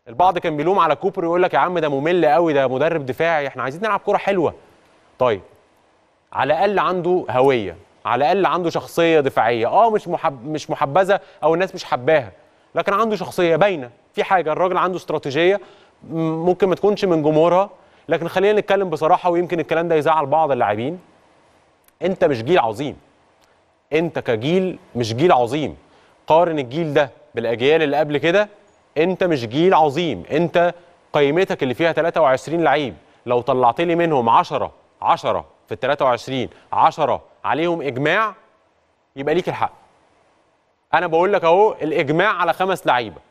البعض كان بيلوم على كوبر يقول لك يا عم ده ممل قوي ده مدرب دفاعي احنا عايزين نلعب كوره حلوه طيب على الاقل عنده هويه على الاقل عنده شخصيه دفاعيه اه مش محب مش محبذه او الناس مش حباها لكن عنده شخصيه باينه في حاجه الراجل عنده استراتيجيه م- ممكن ما تكونش من جمهورها لكن خلينا نتكلم بصراحه ويمكن الكلام ده يزعل بعض اللاعبين انت مش جيل عظيم انت كجيل مش جيل عظيم قارن الجيل ده بالاجيال اللي قبل كده انت مش جيل عظيم انت قيمتك اللي فيها 23 لعيب لو طلعت لي منهم 10 10 في ال 23 10 عليهم اجماع يبقى ليك الحق انا بقول لك اهو الاجماع على خمس لعيبه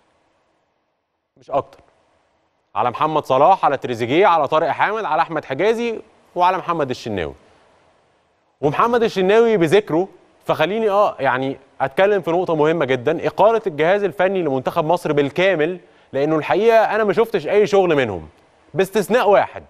مش اكتر على محمد صلاح على تريزيجيه على طارق حامد على احمد حجازي وعلى محمد الشناوي ومحمد الشناوي بذكره فخليني اه يعني اتكلم في نقطه مهمه جدا اقاله الجهاز الفني لمنتخب مصر بالكامل لانه الحقيقه انا ما شفتش اي شغل منهم باستثناء واحد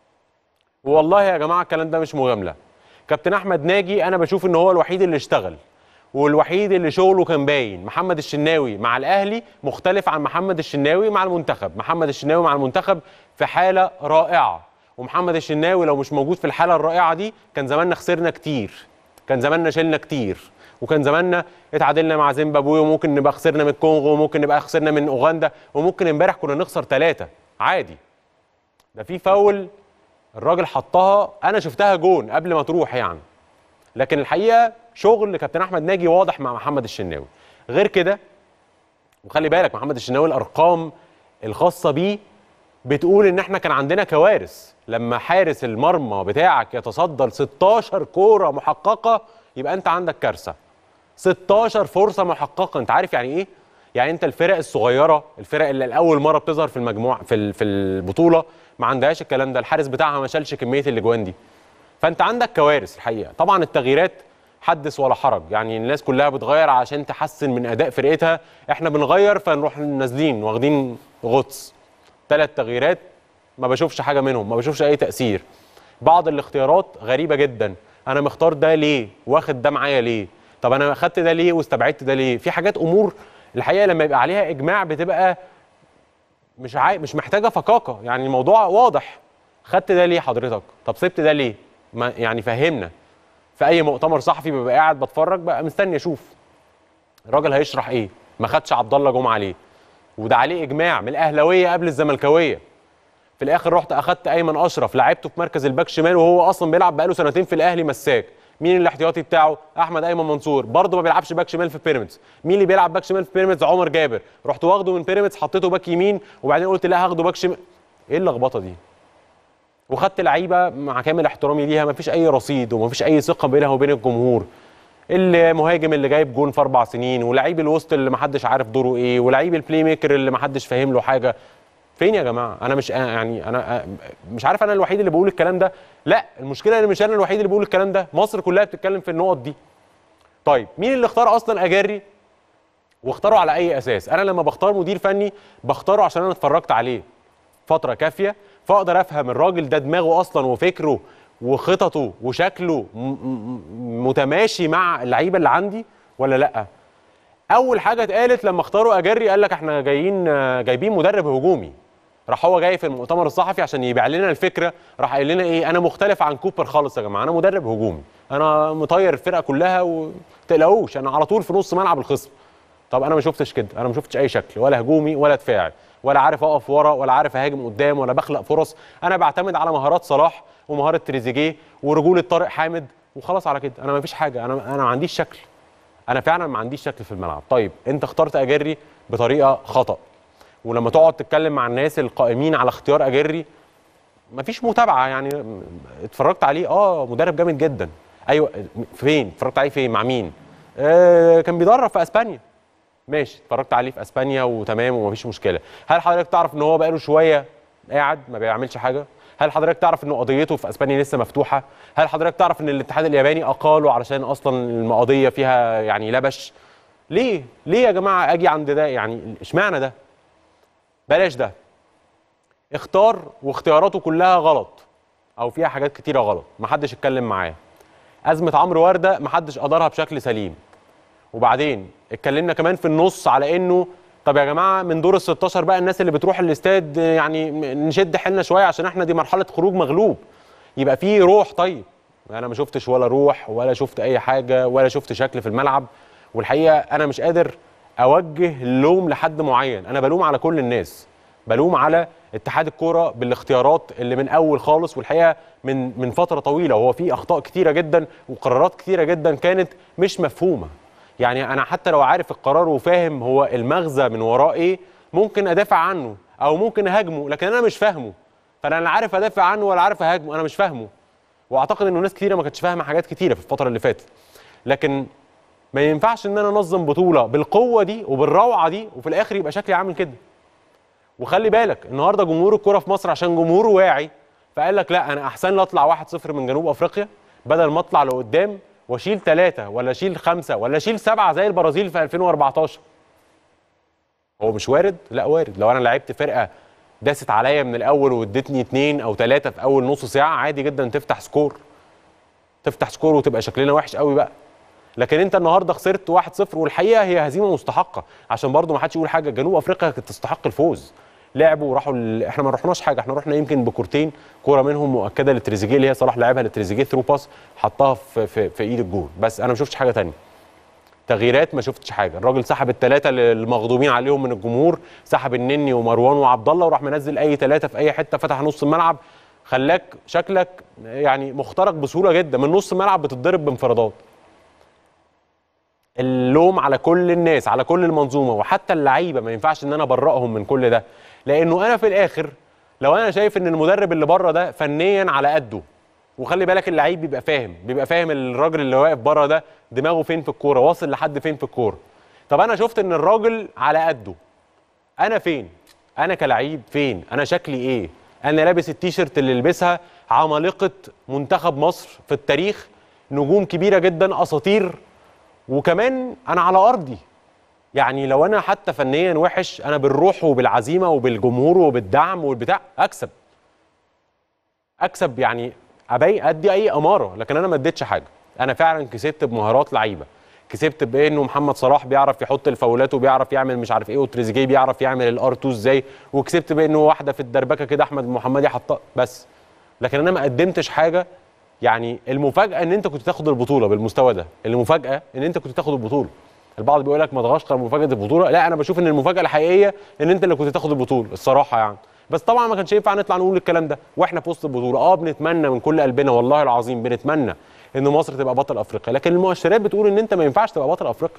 والله يا جماعه الكلام ده مش مجامله كابتن احمد ناجي انا بشوف ان هو الوحيد اللي اشتغل والوحيد اللي شغله كان باين محمد الشناوي مع الاهلي مختلف عن محمد الشناوي مع المنتخب محمد الشناوي مع المنتخب في حاله رائعه ومحمد الشناوي لو مش موجود في الحاله الرائعه دي كان زماننا خسرنا كتير كان زماننا شلنا كتير وكان زماننا اتعادلنا مع زيمبابوي وممكن نبقى خسرنا من الكونغو وممكن نبقى خسرنا من اوغندا وممكن امبارح كنا نخسر ثلاثه عادي ده في فاول الراجل حطها انا شفتها جون قبل ما تروح يعني لكن الحقيقه شغل كابتن احمد ناجي واضح مع محمد الشناوي غير كده وخلي بالك محمد الشناوي الارقام الخاصه بيه بتقول ان احنا كان عندنا كوارث لما حارس المرمى بتاعك يتصدر 16 كوره محققه يبقى انت عندك كارثه 16 فرصه محققه انت عارف يعني ايه يعني انت الفرق الصغيره الفرق اللي لاول مره بتظهر في المجموعه في ال- في البطوله ما عندهاش الكلام ده الحارس بتاعها ما شالش كميه الاجوان دي فانت عندك كوارث الحقيقه طبعا التغييرات حدث ولا حرج يعني الناس كلها بتغير عشان تحسن من اداء فرقتها احنا بنغير فنروح نازلين واخدين غطس ثلاث تغييرات ما بشوفش حاجه منهم ما بشوفش اي تاثير بعض الاختيارات غريبه جدا انا مختار ده ليه واخد ده معايا ليه طب انا اخدت ده ليه واستبعدت ده ليه في حاجات امور الحقيقه لما يبقى عليها اجماع بتبقى مش عاي... مش محتاجه فكاكه يعني الموضوع واضح خدت ده ليه حضرتك طب سبت ده ليه ما يعني فهمنا في اي مؤتمر صحفي ببقى قاعد بتفرج بقى مستني اشوف الراجل هيشرح ايه ما خدش عبد الله جمعه ليه وده عليه اجماع من الاهلاويه قبل الزملكاويه في الاخر رحت اخدت ايمن اشرف لعبته في مركز الباك شمال وهو اصلا بيلعب بقاله سنتين في الاهلي مساك مين الاحتياطي بتاعه احمد ايمن منصور برضه ما بيلعبش باك شمال في بيراميدز مين اللي بيلعب باك شمال في بيراميدز عمر جابر رحت واخده من بيراميدز حطيته باك يمين وبعدين قلت لا هاخده باك شمال ايه اللخبطه دي وخدت لعيبه مع كامل احترامي ليها ما فيش اي رصيد وما فيش اي ثقه بينها وبين الجمهور المهاجم اللي جايب جون في اربع سنين ولعيب الوسط اللي ما حدش عارف دوره ايه ولعيب البلاي ميكر اللي ما حدش فاهم له حاجه فين يا جماعه انا مش يعني انا مش عارف انا الوحيد اللي بقول الكلام ده لا المشكله ان مش انا الوحيد اللي بقول الكلام ده مصر كلها بتتكلم في النقط دي طيب مين اللي اختار اصلا اجاري واختاره على اي اساس انا لما بختار مدير فني بختاره عشان انا اتفرجت عليه فتره كافيه فاقدر افهم الراجل ده دماغه اصلا وفكره وخططه وشكله م- م- متماشي مع اللعيبه اللي عندي ولا لا اول حاجه اتقالت لما اختاروا اجري قال لك احنا جايين جايبين مدرب هجومي راح هو جاي في المؤتمر الصحفي عشان يبيع لنا الفكره راح قايل لنا ايه انا مختلف عن كوبر خالص يا جماعه انا مدرب هجومي انا مطير الفرقه كلها وما تقلقوش انا على طول في نص ملعب الخصم طب انا ما شفتش كده انا ما شفتش اي شكل ولا هجومي ولا دفاعي ولا عارف اقف ورا ولا عارف اهاجم قدام ولا بخلق فرص انا بعتمد على مهارات صلاح ومهاره تريزيجيه ورجوله طارق حامد وخلاص على كده انا ما فيش حاجه انا انا ما عنديش شكل انا فعلا ما عنديش شكل في الملعب طيب انت اخترت اجري بطريقه خطا ولما تقعد تتكلم مع الناس القائمين على اختيار اجري مفيش متابعه يعني اتفرجت عليه اه مدرب جامد جدا ايوه فين اتفرجت عليه فين مع مين آه كان بيدرب في اسبانيا ماشي اتفرجت عليه في اسبانيا وتمام ومفيش مشكله هل حضرتك تعرف ان هو بقاله شويه قاعد ما بيعملش حاجه هل حضرتك تعرف ان قضيته في اسبانيا لسه مفتوحه هل حضرتك تعرف ان الاتحاد الياباني اقاله علشان اصلا القضيه فيها يعني لبش ليه ليه يا جماعه اجي عند ده يعني اشمعنى ده بلاش ده اختار واختياراته كلها غلط او فيها حاجات كتيره غلط محدش اتكلم معاه ازمه عمرو ورده محدش قدرها بشكل سليم وبعدين اتكلمنا كمان في النص على انه طب يا جماعه من دور ال 16 بقى الناس اللي بتروح الاستاد يعني نشد حيلنا شويه عشان احنا دي مرحله خروج مغلوب يبقى في روح طيب انا ما شفتش ولا روح ولا شفت اي حاجه ولا شفت شكل في الملعب والحقيقه انا مش قادر اوجه اللوم لحد معين انا بلوم على كل الناس بلوم على اتحاد الكوره بالاختيارات اللي من اول خالص والحقيقه من من فتره طويله وهو في اخطاء كتيره جدا وقرارات كتيره جدا كانت مش مفهومه يعني انا حتى لو عارف القرار وفاهم هو المغزى من وراه ايه ممكن ادافع عنه او ممكن اهاجمه لكن انا مش فاهمه فانا لا عارف ادافع عنه ولا عارف اهاجمه انا مش فاهمه واعتقد انه ناس كتيره ما كانتش فاهمه حاجات كتيره في الفتره اللي فاتت لكن ما ينفعش ان انا انظم بطوله بالقوه دي وبالروعه دي وفي الاخر يبقى شكلي عامل كده وخلي بالك النهارده جمهور الكوره في مصر عشان جمهوره واعي فقال لك لا انا احسن لي اطلع 1-0 من جنوب افريقيا بدل ما اطلع لقدام واشيل ثلاثه ولا اشيل خمسه ولا اشيل سبعه زي البرازيل في 2014 هو مش وارد؟ لا وارد لو انا لعبت فرقه داست عليا من الاول وادتني اثنين او ثلاثه في اول نص ساعه عادي جدا تفتح سكور تفتح سكور وتبقى شكلنا وحش قوي بقى لكن انت النهارده خسرت 1-0 والحقيقه هي هزيمه مستحقه عشان برضو ما حدش يقول حاجه جنوب افريقيا كانت تستحق الفوز لعبوا وراحوا ال... احنا ما رحناش حاجه احنا رحنا يمكن بكورتين كوره منهم مؤكده لتريزيجيه اللي هي صلاح لعبها لتريزيجيه ثرو باس حطها في, في في ايد الجول بس انا ما شفتش حاجه ثانيه تغييرات ما شفتش حاجه الراجل سحب الثلاثه المغضوبين عليهم من الجمهور سحب النني ومروان وعبد الله وراح منزل اي ثلاثه في اي حته فتح نص الملعب خلاك شكلك يعني مخترق بسهوله جدا من نص الملعب بتتضرب بانفرادات اللوم على كل الناس على كل المنظومه وحتى اللعيبه ما ينفعش ان انا ابرئهم من كل ده لانه انا في الاخر لو انا شايف ان المدرب اللي بره ده فنيا على قده وخلي بالك اللعيب بيبقى فاهم بيبقى فاهم الراجل اللي واقف بره ده دماغه فين في الكوره واصل لحد فين في الكوره طب انا شفت ان الراجل على قده انا فين انا كلعيب فين انا شكلي ايه انا لابس التيشيرت اللي لبسها عمالقه منتخب مصر في التاريخ نجوم كبيره جدا اساطير وكمان انا على ارضي يعني لو انا حتى فنيا وحش انا بالروح وبالعزيمه وبالجمهور وبالدعم والبتاع اكسب اكسب يعني ابي ادي اي اماره لكن انا ما اديتش حاجه انا فعلا كسبت بمهارات لعيبه كسبت بانه محمد صلاح بيعرف يحط الفاولات وبيعرف يعمل مش عارف ايه وتريزيجيه بيعرف يعمل الار 2 ازاي وكسبت بانه واحده في الدربكه كده احمد محمدي حطها بس لكن انا ما قدمتش حاجه يعني المفاجاه ان انت كنت تاخد البطوله بالمستوى ده المفاجاه ان انت كنت تاخد البطوله البعض بيقول لك مدغشقر مفاجاه البطوله لا انا بشوف ان المفاجاه الحقيقيه ان انت اللي كنت تاخد البطوله الصراحه يعني بس طبعا ما كانش ينفع نطلع نقول الكلام ده واحنا في وسط البطوله اه بنتمنى من كل قلبنا والله العظيم بنتمنى ان مصر تبقى بطل افريقيا لكن المؤشرات بتقول ان انت ما ينفعش تبقى بطل افريقيا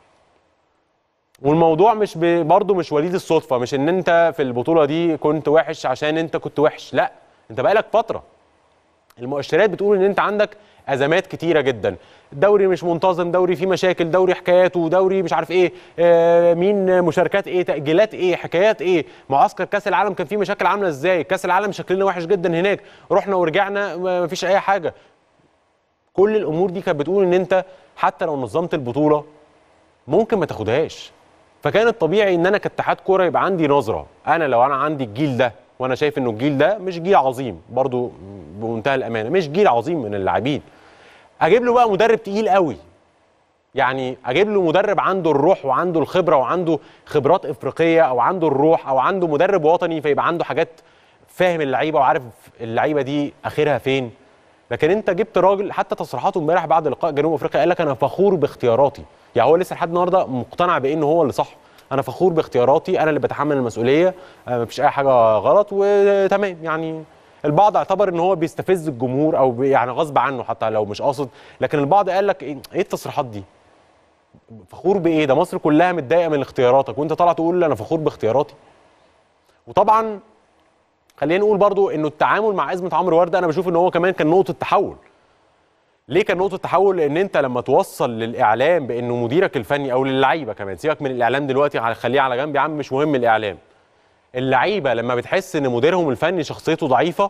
والموضوع مش ب... برضه مش وليد الصدفه مش ان انت في البطوله دي كنت وحش عشان انت كنت وحش لا انت بقالك فتره المؤشرات بتقول ان انت عندك ازمات كتيره جدا دوري مش منتظم دوري فيه مشاكل دوري حكاياته دوري مش عارف ايه آه مين مشاركات ايه تاجيلات ايه حكايات ايه معسكر كاس العالم كان فيه مشاكل عامله ازاي كاس العالم شكلنا وحش جدا هناك رحنا ورجعنا ما فيش اي حاجه كل الامور دي كانت بتقول ان انت حتى لو نظمت البطوله ممكن ما تاخدهاش فكان الطبيعي ان انا كاتحاد كوره يبقى عندي نظره انا لو انا عندي الجيل ده وانا شايف انه الجيل ده مش جيل عظيم برضو بمنتهى الامانه مش جيل عظيم من اللاعبين اجيب له بقى مدرب تقيل قوي يعني اجيب له مدرب عنده الروح وعنده الخبره وعنده خبرات افريقيه او عنده الروح او عنده مدرب وطني فيبقى عنده حاجات فاهم اللعيبه وعارف اللعيبه دي اخرها فين لكن انت جبت راجل حتى تصريحاته امبارح بعد لقاء جنوب افريقيا قال لك انا فخور باختياراتي يعني هو لسه لحد النهارده مقتنع بانه هو اللي صح انا فخور باختياراتي انا اللي بتحمل المسؤوليه آه مفيش اي حاجه غلط وتمام يعني البعض اعتبر ان هو بيستفز الجمهور او يعني غصب عنه حتى لو مش قاصد لكن البعض قال لك ايه إيه التصريحات دي فخور بايه ده مصر كلها متضايقه من اختياراتك وانت طالع تقول انا فخور باختياراتي وطبعا خلينا نقول برضو انه التعامل مع ازمه عمرو ورده انا بشوف ان هو كمان كان نقطه تحول ليه كان نقطه تحول لان انت لما توصل للاعلام بانه مديرك الفني او للعيبه كمان سيبك من الاعلام دلوقتي خليه على جنب يا عم مش مهم الاعلام اللعيبه لما بتحس ان مديرهم الفني شخصيته ضعيفه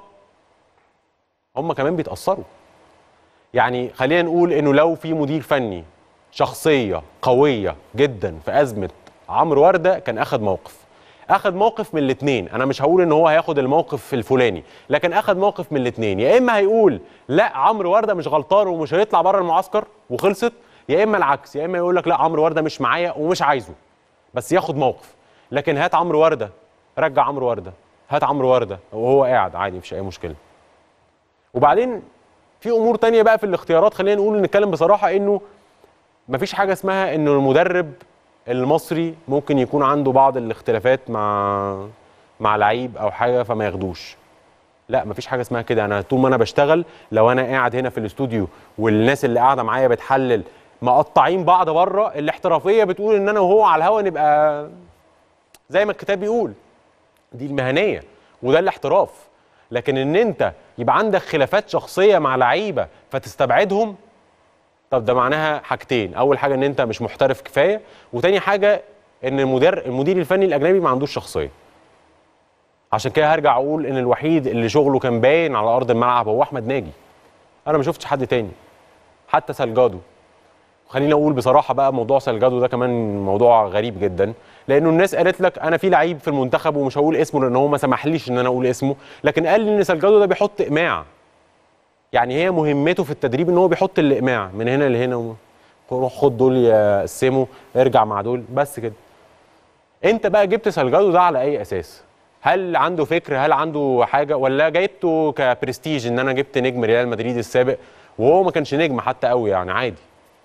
هم كمان بيتاثروا يعني خلينا نقول انه لو في مدير فني شخصيه قويه جدا في ازمه عمرو ورده كان اخذ موقف اخذ موقف من الاثنين انا مش هقول ان هو هياخد الموقف الفلاني لكن اخذ موقف من الاثنين يا اما هيقول لا عمرو ورده مش غلطان ومش هيطلع بره المعسكر وخلصت يا اما العكس يا اما يقول لك لا عمرو ورده مش معايا ومش عايزه بس ياخد موقف لكن هات عمرو ورده رجع عمرو ورده هات عمرو ورده وهو قاعد عادي مفيش اي مشكله وبعدين في امور تانية بقى في الاختيارات خلينا نقول نتكلم بصراحه انه مفيش حاجه اسمها انه المدرب المصري ممكن يكون عنده بعض الاختلافات مع مع لعيب او حاجه فما ياخدوش لا مفيش حاجه اسمها كده انا طول ما انا بشتغل لو انا قاعد هنا في الاستوديو والناس اللي قاعده معايا بتحلل مقطعين بعض بره الاحترافيه بتقول ان انا وهو على الهوا نبقى زي ما الكتاب بيقول دي المهنيه وده الاحتراف لكن ان انت يبقى عندك خلافات شخصيه مع لعيبه فتستبعدهم طب ده معناها حاجتين اول حاجه ان انت مش محترف كفايه وتاني حاجه ان المدير المدير الفني الاجنبي ما عندوش شخصيه عشان كده هرجع اقول ان الوحيد اللي شغله كان باين على ارض الملعب هو احمد ناجي انا ما شفتش حد تاني حتى سالجادو خليني اقول بصراحه بقى موضوع سالجادو ده كمان موضوع غريب جدا لانه الناس قالت لك انا في لعيب في المنتخب ومش هقول اسمه لان هو ما سمحليش ان انا اقول اسمه لكن قال لي ان سالجادو ده بيحط اقماع يعني هي مهمته في التدريب ان هو بيحط الاقماع من هنا لهنا و- روح خد دول يا سيمو ارجع مع دول بس كده انت بقى جبت سالجادو ده على اي اساس هل عنده فكر هل عنده حاجه ولا جايبته كبرستيج ان انا جبت نجم ريال مدريد السابق وهو ما كانش نجم حتى قوي يعني عادي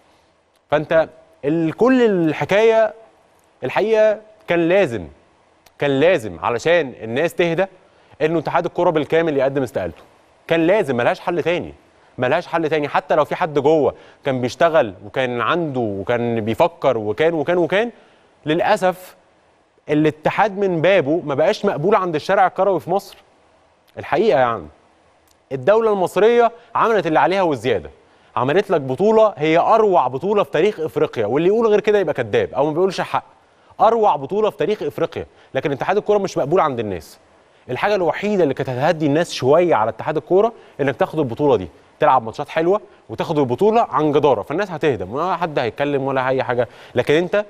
فانت ال- كل الحكايه الحقيقه كان لازم كان لازم علشان الناس تهدى انه اتحاد الكره بالكامل يقدم استقالته كان لازم ملهاش حل تاني ملهاش حل تاني حتى لو في حد جوه كان بيشتغل وكان عنده وكان بيفكر وكان وكان وكان للاسف الاتحاد من بابه ما بقاش مقبول عند الشارع الكروي في مصر الحقيقه يعني الدوله المصريه عملت اللي عليها والزياده عملت لك بطوله هي اروع بطوله في تاريخ افريقيا واللي يقول غير كده يبقى كذاب او ما بيقولش حق اروع بطوله في تاريخ افريقيا لكن اتحاد الكوره مش مقبول عند الناس الحاجه الوحيده اللي كانت هتهدي الناس شويه على اتحاد الكوره انك تاخد البطوله دي تلعب ماتشات حلوه وتاخد البطوله عن جداره فالناس هتهدى ما حد هيتكلم ولا اي حاجه لكن انت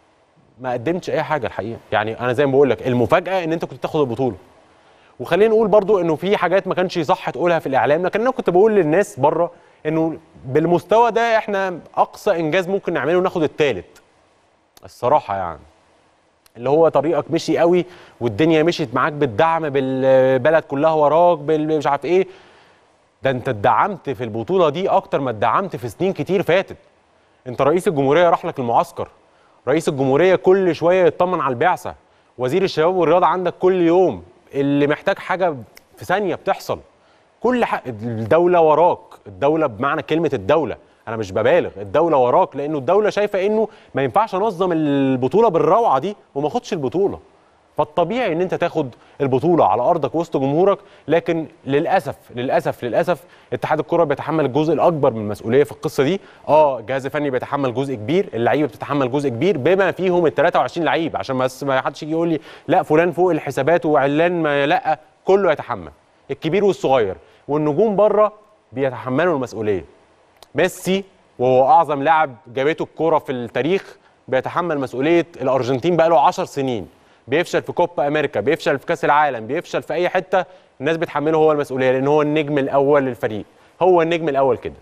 ما قدمتش اي حاجه الحقيقه يعني انا زي ما بقول لك المفاجاه ان انت كنت تاخد البطوله وخلينا نقول برضو انه في حاجات ما كانش صح تقولها في الاعلام لكن انا كنت بقول للناس بره انه بالمستوى ده احنا اقصى انجاز ممكن نعمله ناخد الثالث الصراحه يعني اللي هو طريقك مشي قوي والدنيا مشيت معاك بالدعم بالبلد كلها وراك بال- مش عارف ايه ده انت اتدعمت في البطوله دي اكتر ما اتدعمت في سنين كتير فاتت انت رئيس الجمهوريه راح لك المعسكر رئيس الجمهوريه كل شويه يطمن على البعثه وزير الشباب والرياضه عندك كل يوم اللي محتاج حاجه في ثانيه بتحصل كل حق الدوله وراك الدوله بمعنى كلمه الدوله انا مش ببالغ الدوله وراك لانه الدوله شايفه انه ما ينفعش انظم البطوله بالروعه دي وما اخدش البطوله فالطبيعي ان انت تاخد البطوله على ارضك وسط جمهورك لكن للاسف للاسف للاسف اتحاد الكره بيتحمل الجزء الاكبر من المسؤوليه في القصه دي اه الجهاز الفني بيتحمل جزء كبير اللعيبه بتتحمل جزء كبير بما فيهم ال 23 لعيب عشان بس ما حدش يجي يقول لي لا فلان فوق الحسابات وعلان ما لا كله يتحمل الكبير والصغير والنجوم بره بيتحملوا المسؤوليه ميسي وهو اعظم لاعب جابته الكوره في التاريخ بيتحمل مسؤوليه الارجنتين بقى له 10 سنين بيفشل في كوبا امريكا بيفشل في كاس العالم بيفشل في اي حته الناس بتحمله هو المسؤوليه لان هو النجم الاول للفريق هو النجم الاول كده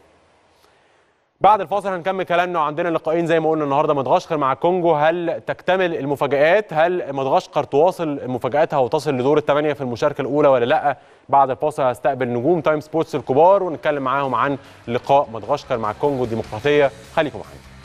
بعد الفاصل هنكمل كلامنا وعندنا لقاءين زي ما قلنا النهارده مدغشقر مع الكونجو هل تكتمل المفاجآت هل مدغشقر تواصل مفاجآتها وتصل لدور الثمانيه في المشاركه الاولى ولا لا بعد الفاصل هستقبل نجوم تايم سبورتس الكبار ونتكلم معاهم عن لقاء مدغشقر مع الكونجو الديمقراطيه خليكم معانا